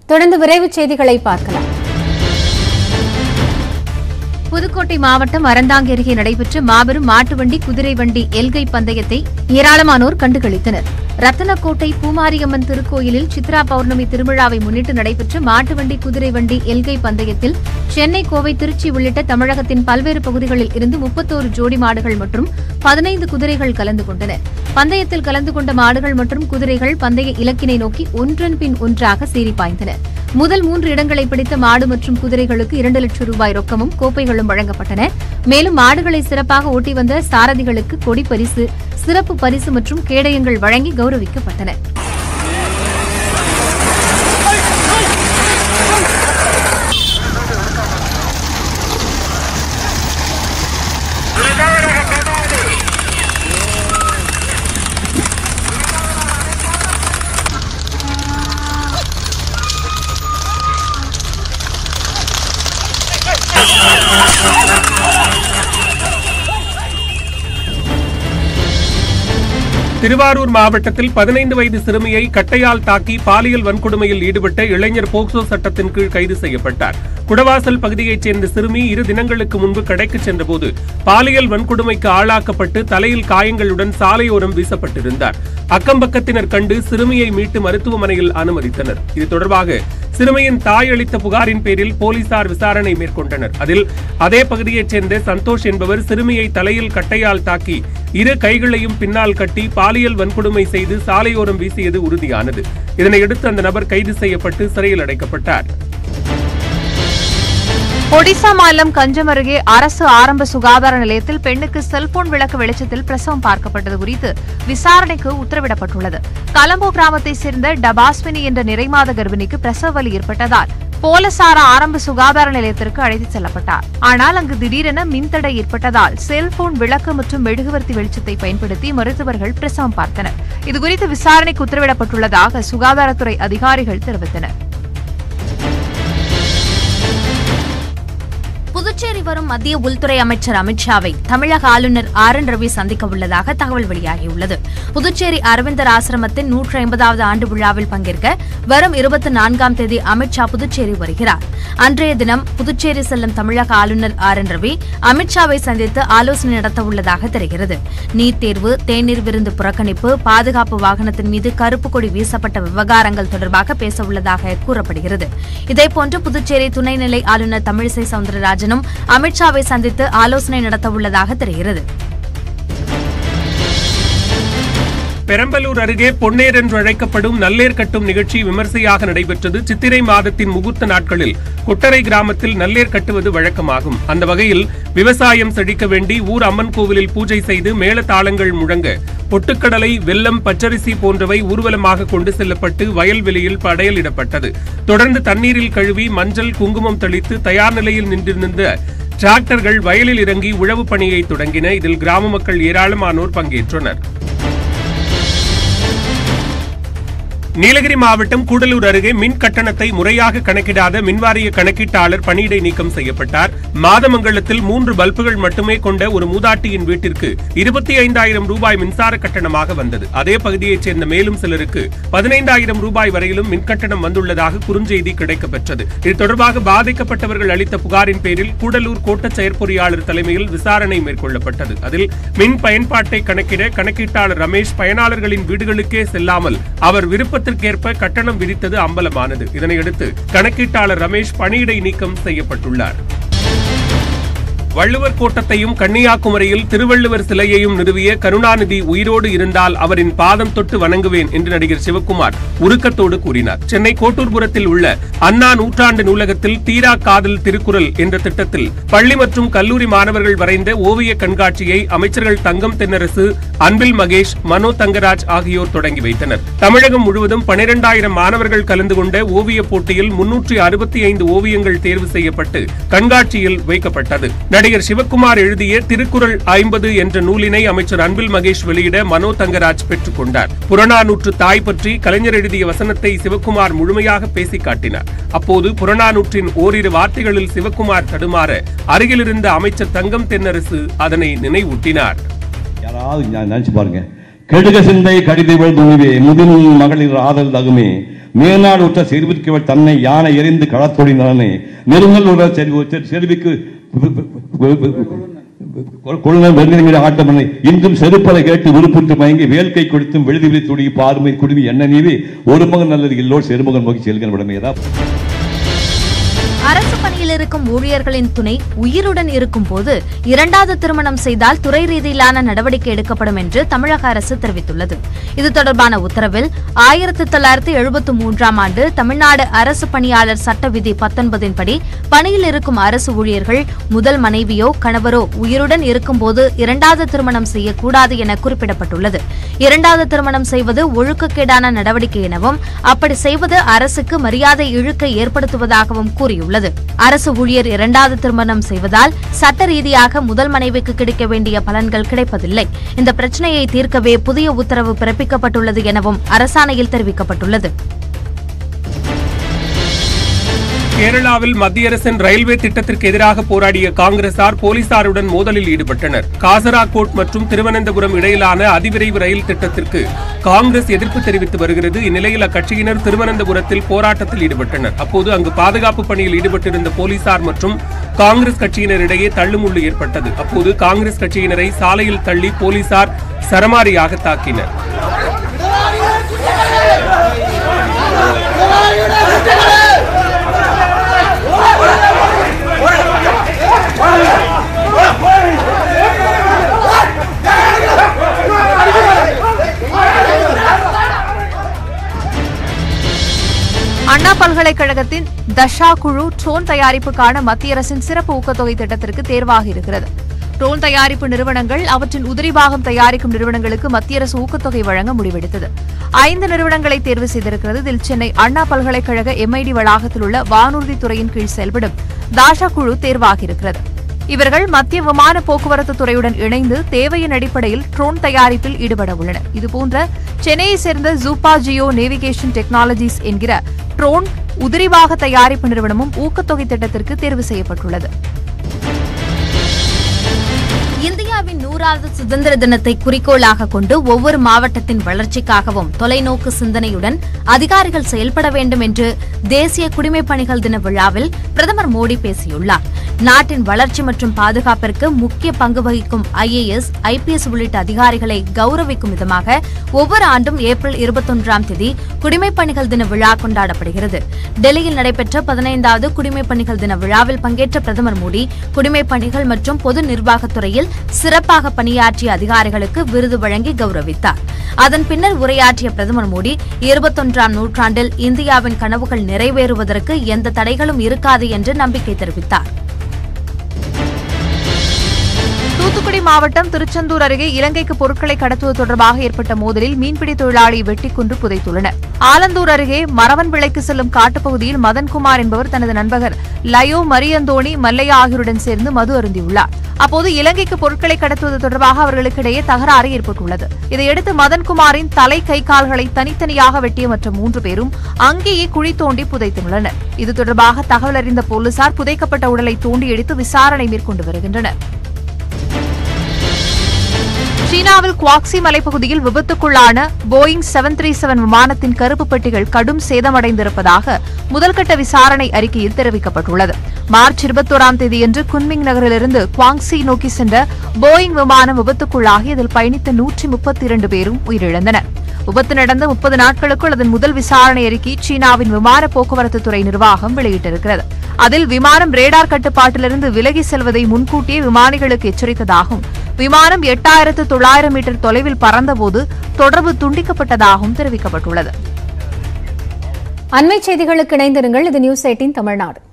தொடர்ந்து விரைவுச் செய்திகளை பார்க்கலாம் புதுக்கோட்டை மாவட்டம் அறந்தாங்கி அருகே நடைபெற்ற மாபெரும் மாட்டு வண்டி குதிரை வண்டி எல்கை பந்தயத்தை ஏராளமானோர் கண்டுகளித்தனர் ரத்தனக்கோட்டை பூமாரியம்மன் திருக்கோயிலில் சித்ரா பௌர்ணமி திருவிழாவை முன்னிட்டு நடைபெற்ற மாட்டு வண்டி குதிரை வண்டி எல்கை பந்தயத்தில் சென்னை கோவை திருச்சி உள்ளிட்ட தமிழகத்தின் பல்வேறு பகுதிகளில் இருந்து முப்பத்தோரு ஜோடி மாடுகள் மற்றும் பதினைந்து குதிரைகள் கலந்து கொண்டன பந்தயத்தில் கலந்து கொண்ட மாடுகள் மற்றும் குதிரைகள் பந்தய இலக்கினை நோக்கி ஒன்றன் பின் ஒன்றாக சீறி பாய்ந்தன முதல் மூன்று இடங்களை பிடித்த மாடு மற்றும் குதிரைகளுக்கு இரண்டு லட்சம் ரூபாய் ரொக்கமும் கோப்பைகளும் வழங்கப்பட்டன மேலும் மாடுகளை சிறப்பாக ஓட்டி வந்த சாரதிகளுக்கு கொடி பரிசு சிறப்பு பரிசு மற்றும் கேடயங்கள் வழங்கி கௌரவிக்கப்பட்டன திருவாரூர் மாவட்டத்தில் பதினைந்து வயது சிறுமியை கட்டையால் தாக்கி பாலியல் வன்கொடுமையில் ஈடுபட்ட இளைஞர் போக்சோ சட்டத்தின் கீழ் கைது செய்யப்பட்டார் குடவாசல் பகுதியைச் சேர்ந்த சிறுமி இரு தினங்களுக்கு முன்பு கடைக்கு சென்றபோது பாலியல் வன்கொடுமைக்கு ஆளாக்கப்பட்டு தலையில் காயங்களுடன் சாலையோரம் வீசப்பட்டிருந்தார் அக்கம்பக்கத்தினர் கண்டு சிறுமியை மீட்டு மருத்துவமனையில் அனுமதித்தனர் இது தொடர்பாக சிறுமியின் தாய் அளித்த புகாரின் பேரில் போலீசார் விசாரணை மேற்கொண்டனர் அதில் அதே பகுதியைச் சேர்ந்த சந்தோஷ் என்பவர் சிறுமியை தலையில் கட்டையால் தாக்கி இரு கைகளையும் பின்னால் கட்டி பாலியல் வன்கொடுமை செய்து சாலையோரம் வீசியது உறுதியானது இதனையடுத்து அந்த நபர் கைது செய்யப்பட்டு சிறையில் அடைக்கப்பட்டார் ஒடிசா மாநிலம் கஞ்சம் அருகே அரசு ஆரம்ப சுகாதார நிலையத்தில் பெண்ணுக்கு செல்போன் விளக்கு வெளிச்சத்தில் பிரசவம் பார்க்கப்பட்டது குறித்து விசாரணைக்கு உத்தரவிடப்பட்டுள்ளது கலம்போ கிராமத்தைச் சேர்ந்த டபாஸ்வினி என்ற நிறைமாத கர்ப்பிணிக்கு பிரசவ வலி ஏற்பட்டதால் போலசாரா ஆரம்ப சுகாதார நிலையத்திற்கு அழைத்துச் செல்லப்பட்டார் ஆனால் அங்கு திடீரென மின்தடை ஏற்பட்டதால் செல்போன் விளக்கு மற்றும் மெழுகுவர்த்தி வெளிச்சத்தை பயன்படுத்தி மருத்துவர்கள் பிரசவம் பார்த்தனர் இதுகுறித்து விசாரணைக்கு உத்தரவிடப்பட்டுள்ளதாக சுகாதாரத்துறை அதிகாரிகள் தெரிவித்தனர் புதுச்சேரி வரும் மத்திய உள்துறை அமைச்சர் அமித்ஷாவை தமிழக ஆளுநர் ஆர் என் ரவி சந்திக்க உள்ளதாக தகவல் வெளியாகியுள்ளது புதுச்சேரி அரவிந்தர் ஆசிரமத்தின் நூற்றி ஐம்பதாவது ஆண்டு விழாவில் பங்கேற்க வரும் இருபத்தி நான்காம் தேதி அமித்ஷா புதுச்சேரி வருகிறார் அன்றைய தினம் புதுச்சேரி செல்லும் தமிழக ஆளுநர் ஆர் என் ரவி அமித்ஷாவை சந்தித்து ஆலோசனை நடத்த உள்ளதாக தெரிகிறது நீட் தேர்வு தேநீர் விருந்து புறக்கணிப்பு பாதுகாப்பு வாகனத்தின் மீது கருப்பு கொடி வீசப்பட்ட விவகாரங்கள் தொடர்பாக பேச உள்ளதாக கூறப்படுகிறது இதேபோன்று புதுச்சேரி துணைநிலை ஆளுநர் தமிழிசை சவுந்தரராஜனும் அமித்ஷாவை சந்தித்து ஆலோசனை நடத்த உள்ளதாக தெரிகிறது பெரம்பலூர் அருகே பொன்னேர் என்று அழைக்கப்படும் நல்லேர் கட்டும் நிகழ்ச்சி விமர்சையாக நடைபெற்றது சித்திரை மாதத்தின் முகூர்த்த நாட்களில் கொட்டரை கிராமத்தில் நல்லேர் கட்டுவது வழக்கமாகும் அந்த வகையில் விவசாயம் செழிக்க வேண்டி ஊர் அம்மன் கோவிலில் பூஜை செய்து மேளதாளங்கள் முழங்க பொட்டுக்கடலை வெல்லம் பச்சரிசி போன்றவை ஊர்வலமாக கொண்டு செல்லப்பட்டு வயல்வெளியில் படையலிடப்பட்டது தொடர்ந்து தண்ணீரில் கழுவி மஞ்சள் குங்குமம் தெளித்து தயார் நிலையில் நின்றிருந்த டிராக்டர்கள் வயலில் இறங்கி உழவு பணியை தொடங்கின இதில் கிராம மக்கள் ஏராளமானோர் பங்கேற்றனர் நீலகிரி மாவட்டம் கூடலூர் அருகே மின் கட்டணத்தை முறையாக கணக்கிடாத மின்வாரிய கணக்கீட்டாளர் பணியிடை நீக்கம் செய்யப்பட்டார் மாதமங்கலத்தில் மூன்று பல்புகள் மட்டுமே கொண்ட ஒரு மூதாட்டியின் வீட்டிற்கு இருபத்தி ஐந்தாயிரம் ரூபாய் மின்சார கட்டணமாக வந்தது அதே பகுதியைச் சேர்ந்த மேலும் சிலருக்கு பதினைந்தாயிரம் ரூபாய் வரையிலும் மின் கட்டணம் வந்துள்ளதாக குறுஞ்செய்தி கிடைக்கப்பெற்றது இது தொடர்பாக பாதிக்கப்பட்டவர்கள் அளித்த புகாரின் பேரில் கூடலூர் கோட்ட செயற்பொறியாளர் தலைமையில் விசாரணை மேற்கொள்ளப்பட்டது அதில் மின் பயன்பாட்டை கணக்கிட கணக்கீட்டாளர் ரமேஷ் பயனாளர்களின் வீடுகளுக்கே செல்லாமல் அவர் விருப்பத்திற்கேற்ப கட்டணம் விதித்தது அம்பலமானது இதனையடுத்து கணக்கீட்டாளர் ரமேஷ் பணியிடை நீக்கம் செய்யப்பட்டுள்ளார் வள்ளுவர் கோட்டத்தையும் கன்னியாகுமரியில் திருவள்ளுவர் சிலையையும் நிறுவிய கருணாநிதி உயிரோடு இருந்தால் அவரின் பாதம் தொட்டு வணங்குவேன் என்று நடிகர் சிவக்குமார் உருக்கத்தோடு கூறினார் சென்னை கோட்டூர்புரத்தில் உள்ள அண்ணா நூற்றாண்டு நூலகத்தில் தீரா காதல் திருக்குறள் என்ற திட்டத்தில் பள்ளி மற்றும் கல்லூரி மாணவர்கள் வரைந்த ஓவிய கண்காட்சியை அமைச்சர்கள் தங்கம் தென்னரசு அன்பில் மகேஷ் மனோ தங்கராஜ் ஆகியோர் தொடங்கி வைத்தனர் தமிழகம் முழுவதும் பனிரெண்டாயிரம் மாணவர்கள் கலந்து கொண்ட ஓவிய போட்டியில் முன்னூற்றி அறுபத்தி ஐந்து ஓவியங்கள் தேர்வு செய்யப்பட்டு கண்காட்சியில் வைக்கப்பட்டது நடிகர் சிவக்குமார் எழுதிய திருக்குறள் ஐம்பது என்ற நூலினை அமைச்சர் அன்பில் மகேஷ் வெளியிட மனோ தங்கராஜ் பெற்றுக் கொண்டார் புறநானூற்று தாய் பற்றி கலைஞர் எழுதிய வசனத்தை சிவக்குமார் முழுமையாக பேசி காட்டினார் அப்போது புறநானூற்றின் ஓரிரு வார்த்தைகளில் சிவக்குமார் தடுமாற அருகிலிருந்த அமைச்சர் தங்கம் தென்னரசு அதனை நினைவூட்டினார் யாராவது ஞா- நினைச்சு பாருங்க கெடுக சிந்தை கடிதை துணிவே முதின் மகளிர் ஆதல் தகுமே மேனாடு உற்ற செருவிற்கு தன்னை யானை எறிந்து களத்தொடினானே நெருங்கல் உள்ள செருவு செருவிக்கு கொள்ளுநர் வெறுங்கிற ஆட்டமனை இன்றும் செருப்பலை கேட்டு விருப்புற்று மயங்கி வேல்கை கொடுத்தும் விழுதி விழி துடி பார்மை குடுமி என்ன நீவி ஒரு மகன் நல்லது இல்லோர் செருமகன் நோக்கி செல்கிற விடமையதா அரசு பணியில் இருக்கும் ஊழியர்களின் துணை உயிருடன் இருக்கும் போது இரண்டாவது திருமணம் செய்தால் துறை ரீதியிலான நடவடிக்கை எடுக்கப்படும் என்று தமிழக அரசு தெரிவித்துள்ளது இது தொடர்பான உத்தரவில் ஆயிரத்தி தொள்ளாயிரத்தி எழுபத்தி மூன்றாம் ஆண்டு தமிழ்நாடு அரசு பணியாளர் சட்ட விதி பத்தொன்பதின் படி பணியில் இருக்கும் அரசு ஊழியர்கள் முதல் மனைவியோ கணவரோ உயிருடன் இருக்கும்போது இரண்டாவது திருமணம் செய்யக்கூடாது என குறிப்பிடப்பட்டுள்ளது இரண்டாவது திருமணம் செய்வது ஒழுக்கக்கேடான நடவடிக்கை எனவும் அப்படி செய்வது அரசுக்கு மரியாதை இழுக்கை ஏற்படுத்துவதாகவும் கூறியுள்ளது அரசு ஊழியர் இரண்டாவது திருமணம் செய்வதால் சட்ட ரீதியாக முதல் மனைவிக்கு கிடைக்க வேண்டிய பலன்கள் கிடைப்பதில்லை இந்த பிரச்சனையை தீர்க்கவே புதிய உத்தரவு பிறப்பிக்கப்பட்டுள்ளது எனவும் அரசாணையில் தெரிவிக்கப்பட்டுள்ளது கேரளாவில் மத்திய அரசின் ரயில்வே திட்டத்திற்கு எதிராக போராடிய காங்கிரசார் போலீசாருடன் மோதலில் ஈடுபட்டனர் காசராகோட் மற்றும் திருவனந்தபுரம் இடையிலான அதிவிரைவு ரயில் திட்டத்திற்கு காங்கிரஸ் எதிர்ப்பு தெரிவித்து வருகிறது இந்நிலையில் அக்கட்சியினர் திருவனந்தபுரத்தில் போராட்டத்தில் ஈடுபட்டனர் அப்போது அங்கு பாதுகாப்பு பணியில் ஈடுபட்டிருந்த போலீசார் மற்றும் காங்கிரஸ் கட்சியினரிடையே தள்ளுமுள்ளு ஏற்பட்டது அப்போது காங்கிரஸ் கட்சியினரை சாலையில் தள்ளி போலீசார் சரமாரியாக தாக்கினர் அண்ணா பல்கலைக்கழகத்தின் தஷா குழு ட்ரோன் தயாரிப்புக்கான மத்திய அரசின் சிறப்பு ஊக்கத்தொகை திட்டத்திற்கு தேர்வாகி இருக்கிறது ட்ரோன் தயாரிப்பு நிறுவனங்கள் அவற்றின் உதிரிபாகம் தயாரிக்கும் நிறுவனங்களுக்கு மத்திய அரசு ஊக்கத்தொகை வழங்க முடிவெடுத்தது ஐந்து நிறுவனங்களை தேர்வு செய்திருக்கிறது இதில் சென்னை அண்ணா பல்கலைக்கழக எம்ஐடி வளாகத்தில் உள்ள வானூர்தி துறையின் கீழ் செயல்படும் தாஷா குழு தேர்வாகியிருக்கிறது இவர்கள் மத்திய விமான போக்குவரத்து துறையுடன் இணைந்து தேவையின் அடிப்படையில் ட்ரோன் தயாரிப்பில் ஈடுபட உள்ளனர் இதுபோன்ற சென்னையை சேர்ந்த ஜூப்பா ஜியோ நேவிகேஷன் டெக்னாலஜிஸ் என்கிற ட்ரோன் உதிரிபாக தயாரிப்பு நிறுவனமும் ஊக்கத்தொகை திட்டத்திற்கு தேர்வு செய்யப்பட்டுள்ளது இந்தியாவின் நூறாவது சுதந்திர தினத்தை குறிக்கோளாக கொண்டு ஒவ்வொரு மாவட்டத்தின் வளர்ச்சிக்காகவும் தொலைநோக்கு சிந்தனையுடன் அதிகாரிகள் செயல்பட வேண்டும் என்று தேசிய குடிமைப் பணிகள் தின விழாவில் பிரதமர் மோடி பேசியுள்ளார் நாட்டின் வளர்ச்சி மற்றும் பாதுகாப்பிற்கு முக்கிய பங்கு வகிக்கும் ஐஏஎஸ் ஐபிஎஸ் உள்ளிட்ட அதிகாரிகளை கௌரவிக்கும் விதமாக ஒவ்வொரு ஆண்டும் ஏப்ரல் இருபத்தொன்றாம் தேதி குடிமைப் பணிகள் தின விழா கொண்டாடப்படுகிறது டெல்லியில் நடைபெற்ற பதினைந்தாவது குடிமைப் பணிகள் தின விழாவில் பங்கேற்ற பிரதமர் மோடி குடிமைப் பணிகள் மற்றும் பொது நிர்வாகத்துறையில் சிறப்பாக பணியாற்றிய அதிகாரிகளுக்கு விருது வழங்கி கௌரவித்தார் அதன் பின்னர் உரையாற்றிய பிரதமர் மோடி இருபத்தொன்றாம் நூற்றாண்டில் இந்தியாவின் கனவுகள் நிறைவேறுவதற்கு எந்த தடைகளும் இருக்காது என்று நம்பிக்கை தெரிவித்தார் தூத்துக்குடி மாவட்டம் திருச்செந்தூர் அருகே இலங்கைக்கு பொருட்களை கடத்துவது தொடர்பாக ஏற்பட்ட மோதலில் மீன்பிடி தொழிலாளியை வெட்டிக் கொன்று புதைத்துள்ளனர் ஆலந்தூர் அருகே மரவன் விளைக்கு செல்லும் காட்டுப்பகுதியில் மதன்குமார் என்பவர் தனது நண்பர் லயோ மரியந்தோணி மல்லையா ஆகியோருடன் சேர்ந்து மது அருந்தியுள்ளார் அப்போது இலங்கைக்கு பொருட்களை கடத்துவது தொடர்பாக அவர்களுக்கிடையே தகராறு ஏற்பட்டுள்ளது இதையடுத்து மதன்குமாரின் தலை கை கால்களை தனித்தனியாக வெட்டிய மற்ற மூன்று பேரும் அங்கேயே குழி தோண்டி புதைத்துள்ளனர் இது தொடர்பாக தகவல் அறிந்த போலீசார் புதைக்கப்பட்ட உடலை தோண்டி எடுத்து விசாரணை மேற்கொண்டு வருகின்றனர் சீனாவில் குவாக்சி மலைப்பகுதியில் விபத்துக்குள்ளான போயிங் செவன் த்ரீ செவன் விமானத்தின் கருப்பு பெட்டிகள் கடும் சேதமடைந்திருப்பதாக முதல்கட்ட விசாரணை அறிக்கையில் தெரிவிக்கப்பட்டுள்ளது மார்ச் இருபத்தோராம் தேதியன்று குன்மிங் நகரிலிருந்து குவாங்சி நோக்கி சென்ற போயிங் விமானம் விபத்துக்குள்ளாகி அதில் பயணித்த நூற்றி முப்பத்தி இரண்டு பேரும் உயிரிழந்தனர் விபத்து நடந்த முப்பது நாட்களுக்குள் அதன் முதல் விசாரணை அறிக்கை சீனாவின் விமான போக்குவரத்து துறை நிர்வாகம் வெளியிட்டிருக்கிறது அதில் விமானம் ரேடார் கட்டுப்பாட்டிலிருந்து விலகி செல்வதை முன்கூட்டியே விமானிகளுக்கு எச்சரித்ததாகவும் விமானம் எட்டாயிரத்து தொள்ளாயிரம் மீட்டர் தொலைவில் பறந்தபோது தொடர்பு துண்டிக்கப்பட்டதாகவும் தெரிவிக்கப்பட்டுள்ளது அண்மை செய்திகளுக்கு இணைந்திருங்கள் இது நியூஸ் எயிட்டின் தமிழ்நாடு